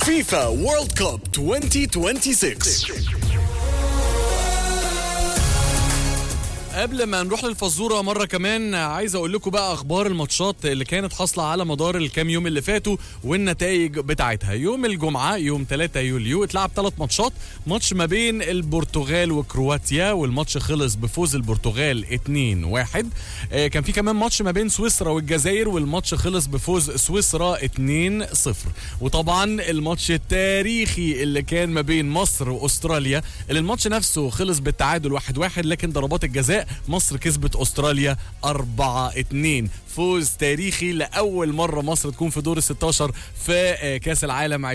فيفا وورلد كوب 2026 قبل ما نروح للفزوره مره كمان عايز اقول لكم بقى اخبار الماتشات اللي كانت حاصله على مدار الكام يوم اللي فاتوا والنتائج بتاعتها يوم الجمعه يوم 3 يوليو اتلعب ثلاث ماتشات ماتش ما بين البرتغال وكرواتيا والماتش خلص بفوز البرتغال 2-1 آه، كان في كمان ماتش ما بين سويسرا والجزائر والماتش خلص بفوز سويسرا 2-0 وطبعا الماتش التاريخي اللي كان ما بين مصر واستراليا اللي الماتش نفسه خلص بالتعادل 1-1 لكن ضربات الجزاء مصر كسبت استراليا 4-2 فوز تاريخي لاول مره مصر تكون في دور ال 16 في آه، كاس العالم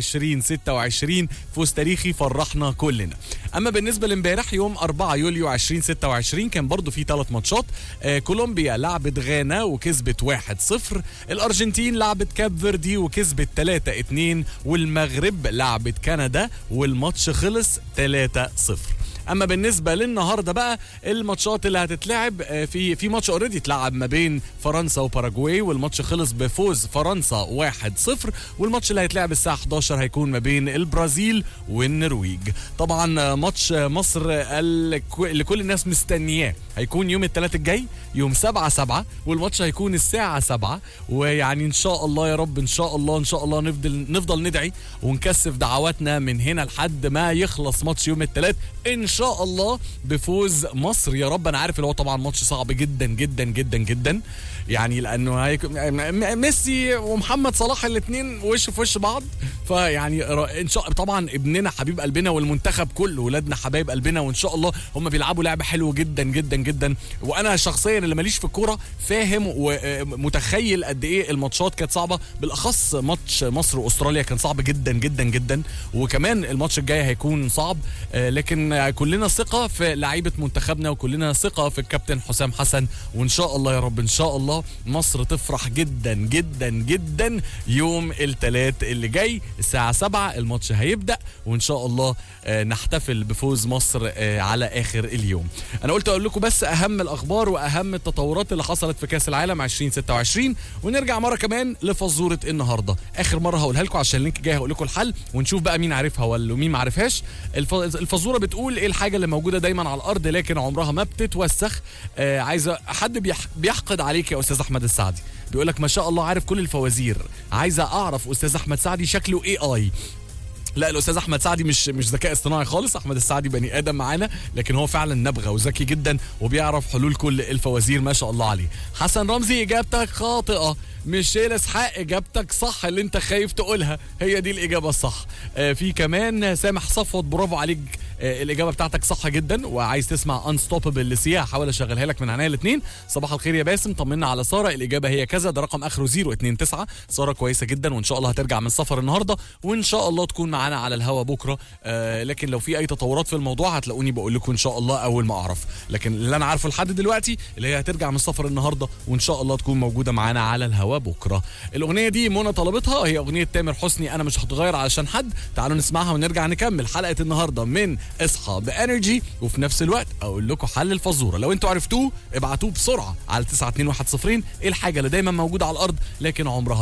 2026 فوز تاريخي فرحنا كلنا اما بالنسبه لامبارح يوم 4 يوليو 2026 كان برضو في ثلاث ماتشات آه، كولومبيا لعبت غانا وكسبت 1-0 الارجنتين لعبت كاب فيردي وكسبت 3-2 والمغرب لعبت كندا والماتش خلص 3-0 اما بالنسبه للنهارده بقى الماتشات اللي هتتلعب آه، في في ماتش اوريدي اتلعب ما بين فرنسا وباراجواي والماتش خلص بفوز فرنسا 1-0 والماتش اللي هيتلعب الساعه 11 هيكون ما بين البرازيل والنرويج طبعا آه، ماتش آه، مصر ال- اللي كل الناس مستنياه هيكون يوم الثلاث الجاي يوم 7 7 والماتش هيكون الساعه 7 ويعني ان شاء الله يا رب ان شاء الله ان شاء الله نفضل نفضل ندعي ونكثف دعواتنا من هنا لحد ما يخلص ماتش يوم الثلاث ان شاء الله بفوز مصر يا رب انا عارف اللي هو طبعا ماتش صعب جدا جدا جدا جدا يعني لانه هيكون م- ميسي ومحمد صلاح الاثنين وش في وش بعض فيعني ر- ان شاء طبعا ابننا حبيب قلبنا والمنتخب كله ولادنا حبايب قلبنا وان شاء الله هم بيلعبوا لعبه حلوه جدا جدا جدا وانا شخصيا اللي ماليش في الكوره فاهم ومتخيل قد ايه الماتشات كانت صعبه بالاخص ماتش مصر واستراليا كان صعب جدا جدا جدا وكمان الماتش الجاي هيكون صعب آه، لكن آه، كلنا ثقه في لعيبه منتخبنا وكلنا ثقه في الكابتن حسام حسن وان شاء الله يا رب ان شاء الله مصر تفرح جدا جدا جدا يوم الثلاث اللي جاي الساعه 7 الماتش هيبدا وان شاء الله آه، نحتفل بفوز مصر آه، على اخر اليوم انا قلت اقول لكم بس اهم الاخبار واهم التطورات اللي حصلت في كاس العالم 2026 ونرجع مره كمان لفزوره النهارده اخر مره هقولها لكم عشان اللينك جاي هقول لكم الحل ونشوف بقى مين عارفها ولا مين ما عرفهاش الف- الفزوره بتقول ايه الحاجه اللي موجوده دايما على الارض لكن عمرها ما بتتوسخ آه عايزه حد بيح بيحقد عليك يا استاذ احمد السعدي بيقول لك ما شاء الله عارف كل الفوازير عايزه اعرف استاذ احمد سعدي شكله اي اي لا الاستاذ احمد سعدي مش مش ذكاء اصطناعي خالص احمد السعدي بني ادم معانا لكن هو فعلا نبغه وذكي جدا وبيعرف حلول كل الفوازير ما شاء الله عليه حسن رمزي اجابتك خاطئه ميشيل اسحاق اجابتك صح اللي انت خايف تقولها هي دي الاجابه الصح آه في كمان سامح صفوت برافو عليك آه الاجابه بتاعتك صح جدا وعايز تسمع انستوببل لسيا هحاول اشغلها لك من عينيا الاثنين صباح الخير يا باسم طمنا على ساره الاجابه هي كذا ده رقم اخره 029 ساره كويسه جدا وان شاء الله هترجع من السفر النهارده وان شاء الله تكون معانا على الهوا بكره آه لكن لو في اي تطورات في الموضوع هتلاقوني بقول لكم ان شاء الله اول ما اعرف لكن اللي انا عارفه لحد دلوقتي اللي هي هترجع من السفر النهارده وان شاء الله تكون موجوده معانا على الهوا بكره الاغنيه دي منى طلبتها هي اغنيه تامر حسني انا مش هتغير علشان حد تعالوا نسمعها ونرجع نكمل حلقه النهارده من اصحى بانرجي وفي نفس الوقت اقول لكم حل الفزوره لو انتوا عرفتوه ابعتوه بسرعه على 92110 ايه الحاجه اللي دايما موجوده على الارض لكن عمرها